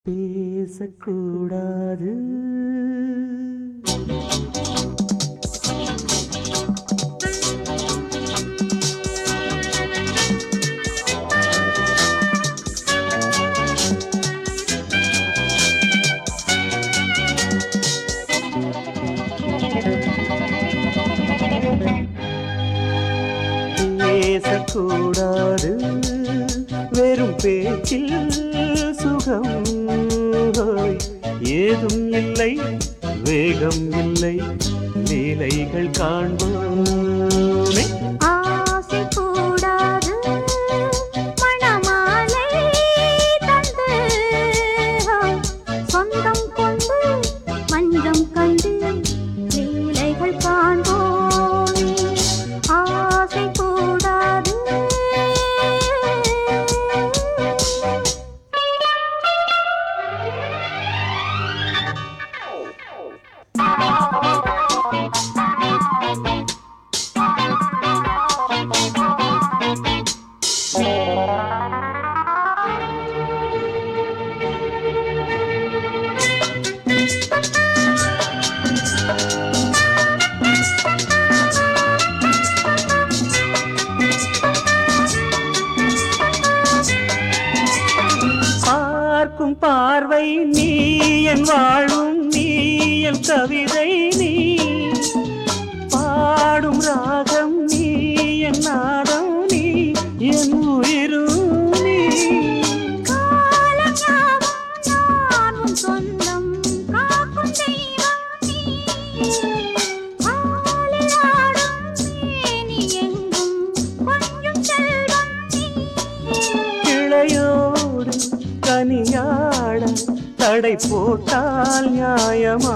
பேசக்கூடாது பேசக்கூடாது வெறும் பேச்சில் சுகம் ஹோய். ஏதும் இல்லை வேகம் இல்லை லீலைகள் காண்போமே ஆசை கூடாது மணமாலை தந்து சொந்தம் கொண்டு மஞ்சம் கண்டு லீலைகள் காண்போமே ஆசை கூடாது பார்க்கும் பார்வை நீ என் வாழும் நீ என் கவிதை நீ பாடும் ராகம் நீ என் நாதம் நீ என் உயிரும் நீ காலம் யாவும் நானும் சொந்தம் காக்கும் தெய்வம் நீ ஆலில் ஆடும் மேனி எங்கும் கொஞ்சம் செல்வம் நீ கிளையோடு கனியாட தடை போட்டால் நியாயமா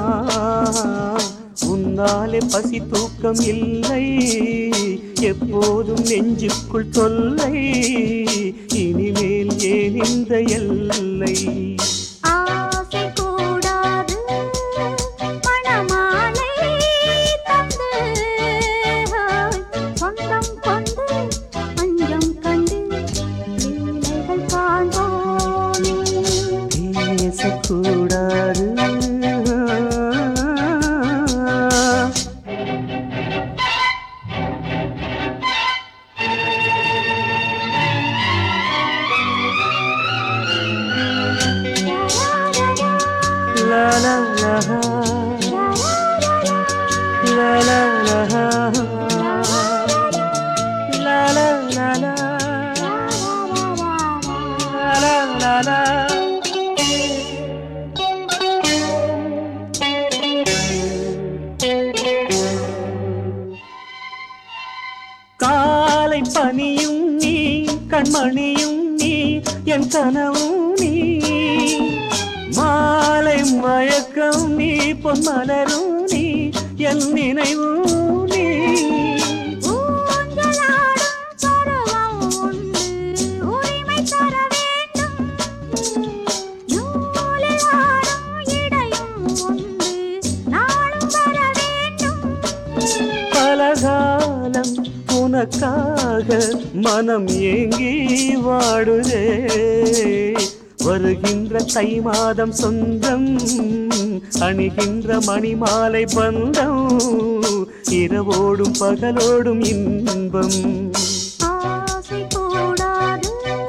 உன்னாலே பசி தூக்கம் இல்லை எப்போதும் நெஞ்சுக்குள் தொல்லை இனிமேல் ஏன் இந்த எல்லை ஆசை கூடாது மணமாலை தந்து சொந்தம் கொண்டு அஞ்சம் கண்டு லீலைகள் காண்போமே பேசக்கூடாது லா லா லா லா லா லா லா லா லா லா லா லா லா காலை பனியும் நீ கண்மணியும் நீ என் கனவும் நீ மாலை மயக்கம் நீ பொன்மலரும் நீ என் நினைவும் நீ ஊஞ்சலாடும் பருவம் உண்டு, உரிமை தர வேண்டும். நூலில் ஆடும் இடையும் உண்டு, நாளும் வர வேண்டும். பலகாலம் உனக்காக மனம் ஏங்கி வாடுதே வருகின்ற தை மாதம் சொந்தம் அணிகின்ற மணிமாலை பந்தம் இரவோடும் பகலோடும் இன்பம் ஆசை கூடாது,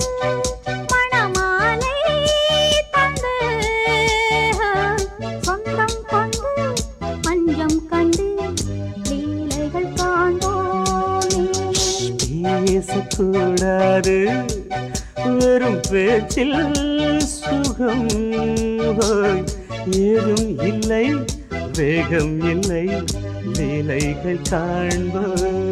மணமாலை தந்து, சொந்தம் கொண்டு மஞ்சம் கண்டு லீலைகள் காண்போமே பேசக்கூடாது வெறும் பேச்சில் சுகம் ஹோய். ஏதும் இல்லை வேகம் இல்லை லீலைகள் காண்போம்